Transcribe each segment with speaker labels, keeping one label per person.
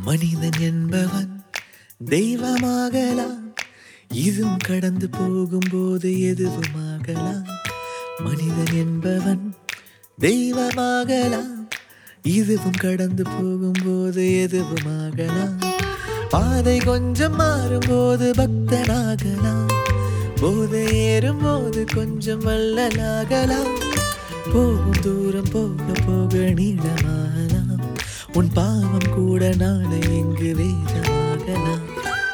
Speaker 1: மனிதன் என்பவன் தெய்வமாகலாம் இதுவும் கடந்து போகும்போது எதுவுமாகலாம் மனிதன் என்பவன் தெய்வமாகலாம் இதுவும் கடந்து போகும்போது எதுவுமாகலாம் பாதை கொஞ்சம் மாறும்போது பக்தனாகலாம் போதை ஏறும்போது கொஞ்சம் வள்ளலாகலாம் போகும் தூரம் போக போக நீளமாகலாம் உன் பாவம் கூட நாளை இங்கு வேதமாகலாம்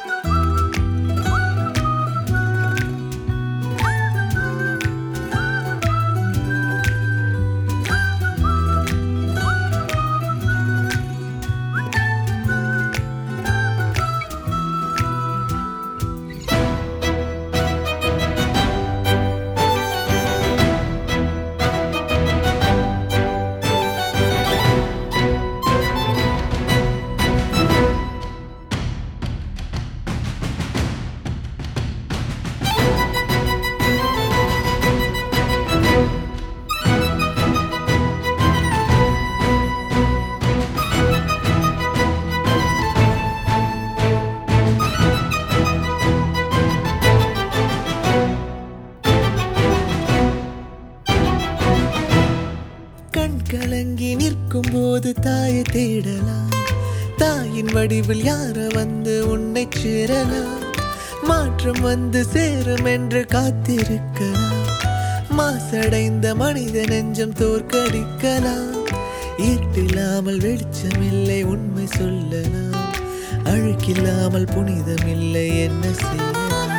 Speaker 1: கண் கலங்கி நிற்கும் போது தாயை தேடலாம் தாயின் வடிவில் யார வந்து உன்னை சேரலாம் மாற்றம் வந்து சேரும் என்று காத்திருக்கலாம் மாசடைந்த மனித நெஞ்சம் தோற்கடிக்கலாம் ஈர்ப்பில்லாமல் வெளிச்சமில்லை உண்மை சொல்லலாம் அழுக்கில்லாமல் புனிதமில்லை என்ன செய்யலாம்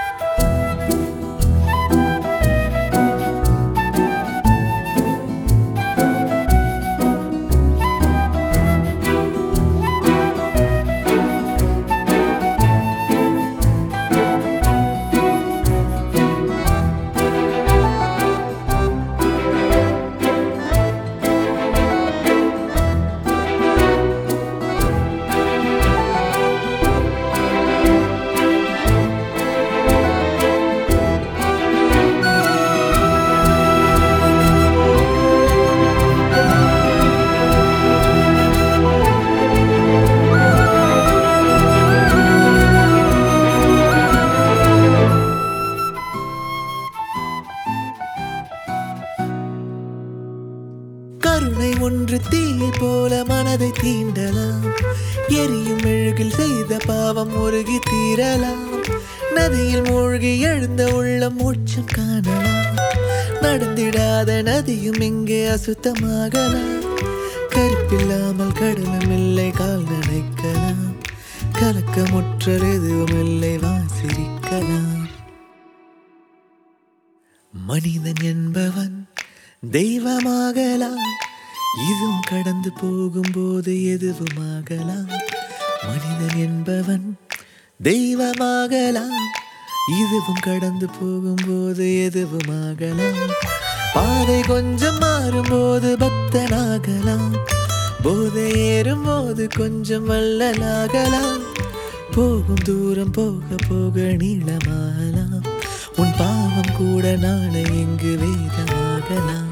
Speaker 1: கருணை ஒன்று தீயை போல மனதை தீண்டலாம் எரியும் மெழுகில் செய்த பாவம் உருகி தீரலாம் நதியில் மூழ்கி எழுந்த உள்ளம் மூச்சம் காணலாம் நடந்திடாத நதியும் இங்கே அசுத்தமாகலாம் கருப்பில்லாமல் கடலும் இல்லை கால் நனைக்கலாம் கலக்கமுற்ற எதுவும் இல்லை வாசிரிக்கலாம் மனிதன் என்பவன் தெய்வமாகலாம் இதுவும் கடந்து போகும்போது எதுவுமாகலாம் மனிதன் என்பவன் தெய்வமாகலாம் இதுவும் கடந்து போகும்போது எதுவுமாகலாம் பாதை கொஞ்சம் மாறும்போது பக்தனாகலாம் போதை ஏறும்போது கொஞ்சம் வள்ளலாகலாம் போகும் தூரம் போக போக நீளமாகலாம் உன் பாவம் கூட நாளை இங்கு வேதமாகலாம்